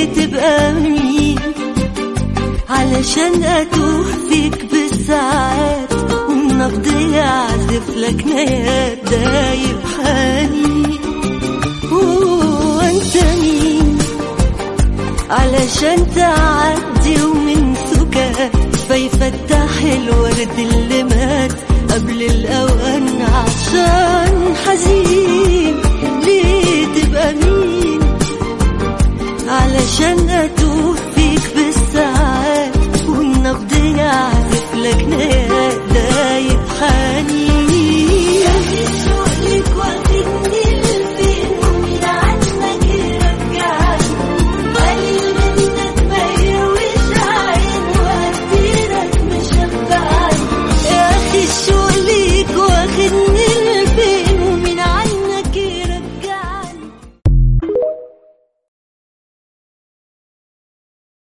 تبقى مين علشان اتوه فيك بالساعات والنبض يعزف لك نيات دايب حالي وانت مين علشان تعدي ومن سكات فيفتح الورد اللي مات قبل الأوان عشان حزين ليه تبقى مين